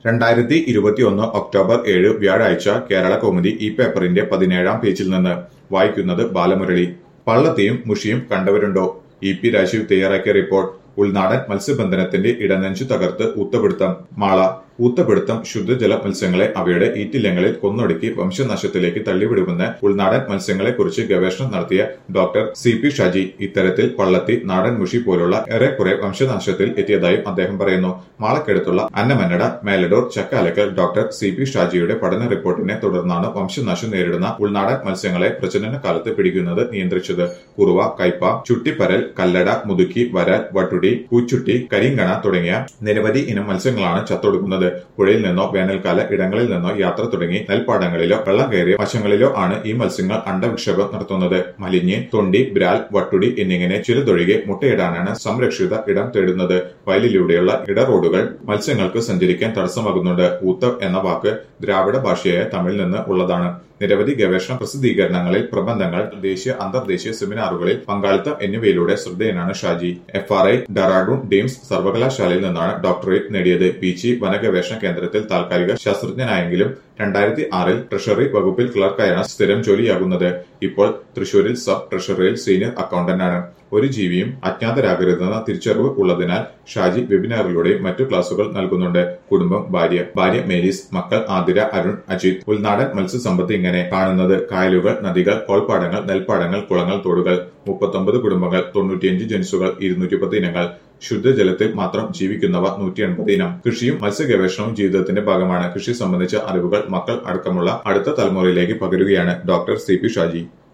രണ്ടായിരത്തി ഇരുപത്തിയൊന്ന് ഒക്ടോബർ ഏഴ് വ്യാഴാഴ്ച കേരള കൗമുദി ഈ പേപ്പറിന്റെ പതിനേഴാം പേജിൽ നിന്ന് വായിക്കുന്നത് ബാലമുരളി പള്ളത്തെയും മുഷിയും കണ്ടവരുണ്ടോ ഇ പി രാജീവ് തയ്യാറാക്കിയ റിപ്പോർട്ട് ഉൾനാടൻ മത്സ്യബന്ധനത്തിന്റെ ഇടനെഞ്ചു തകർത്ത് ഊത്തപിടുത്തം മാള ഊത്തപിടുത്തം ശുദ്ധജല മത്സ്യങ്ങളെ അവയുടെ ഈറ്റില്ലങ്ങളിൽ കൊന്നൊടുക്കി വംശനാശത്തിലേക്ക് തള്ളിവിടുമെന്ന് ഉൾനാടൻ മത്സ്യങ്ങളെക്കുറിച്ച് ഗവേഷണം നടത്തിയ ഡോക്ടർ സി പി ഷാജി ഇത്തരത്തിൽ പള്ളത്തി നാടൻ മുഷി പോലുള്ള ഏറെക്കുറെ വംശനാശത്തിൽ എത്തിയതായും അദ്ദേഹം പറയുന്നു മാളക്കടുത്തുള്ള Annamanada Meladoor Chakkalakkal doctor C P ഷാജിയുടെ പഠന റിപ്പോർട്ടിനെ തുടർന്നാണ് വംശനാശം നേരിടുന്ന ഉൾനാടൻ മത്സ്യങ്ങളെ പ്രജനന കാലത്ത് പിടിക്കുന്നത് നിയന്ത്രിച്ചത് കുറുവ കൈപ്പ ചുട്ടിപ്പരൽ കല്ലട മുതുക്കി വരൽ വട്ടുടി പൂച്ചുട്ടി കരിങ്കണ തുടങ്ങിയ നിരവധി ഇനം മത്സ്യങ്ങളാണ് ചത്തൊടുക്കുന്നത് പുഴയിൽ നിന്നോ വേനൽക്കാല ഇടങ്ങളിൽ നിന്നോ യാത്ര തുടങ്ങി നെൽപ്പാടങ്ങളിലോ വെള്ളം കയറിയ വശങ്ങളിലോ ആണ് ഈ മത്സ്യങ്ങൾ അണ്ടവിക്ഷേപം നടത്തുന്നത് മലിഞ്ഞ് തൊണ്ടി ബ്രാൽ വട്ടുടി എന്നിങ്ങനെ ചിലതൊഴികെ മുട്ടയിടാനാണ് സംരക്ഷിത ഇടം തേടുന്നത് വയലിലൂടെയുള്ള ഇട റോഡുകൾ മത്സ്യങ്ങൾക്ക് സഞ്ചരിക്കാൻ തടസ്സമാകുന്നുണ്ട് ഊത്തം എന്ന വാക്ക് ദ്രാവിഡ ഭാഷയായ തമിഴിൽ നിന്ന് ഉള്ളതാണ് നിരവധി ഗവേഷണ പ്രസിദ്ധീകരണങ്ങളിൽ പ്രബന്ധങ്ങൾ ദേശീയ അന്തർദേശീയ സെമിനാറുകളിൽ പങ്കാളിത്തം എന്നിവയിലൂടെ ശ്രദ്ധേയനാണ് Shaji F R I Dehradun deemed സർവകലാശാലയിൽ നിന്നാണ് ഡോക്ടറേറ്റ് നേടിയത് പീച്ചി വനഗവേഷണ കേന്ദ്രത്തിൽ താൽക്കാലിക ശാസ്ത്രജ്ഞനായെങ്കിലും രണ്ടായിരത്തി ആറിൽ ട്രഷറി വകുപ്പിൽ ക്ലർക്കായാണ് സ്ഥിരം ജോലിയാകുന്നത് ഇപ്പോൾ തൃശൂരിൽ സബ് ട്രഷറിയിൽ സീനിയർ അക്കൌണ്ടന്റാണ് ഒരു ജീവിയും അജ്ഞാതരാകരുതെന്ന തിരിച്ചറിവ് ഉള്ളതിനാൽ ഷാജി വെബിനാറിലൂടെ മറ്റു ക്ലാസുകൾ നൽകുന്നുണ്ട് കുടുംബം ഭാര്യ ഭാര്യ മേരീസ് മക്കൾ ആതിര അരുൺ അജിത് ഉൾനാടൻ മത്സ്യസമ്പത്ത് ഇങ്ങനെ കാണുന്നത് കായലുകൾ നദികൾ കോൾപ്പാടങ്ങൾ നെൽപ്പാടങ്ങൾ കുളങ്ങൾ തോടുകൾ മുപ്പത്തൊമ്പത് കുടുംബങ്ങൾ തൊണ്ണൂറ്റിയഞ്ച് ജൻസുകൾ ഇരുന്നൂറ്റിപ്പത്ത് ഇനങ്ങൾ ശുദ്ധജലത്തിൽ മാത്രം ജീവിക്കുന്നവ നൂറ്റി എൺപത് ഇനം കൃഷിയും മത്സ്യ ഗവേഷണവും ജീവിതത്തിന്റെ ഭാഗമാണ് കൃഷി സംബന്ധിച്ച അറിവുകൾ മക്കൾ അടക്കമുള്ള അടുത്ത തലമുറയിലേക്ക് പകരുകയാണ് ഡോക്ടർ സി പി ഷാജി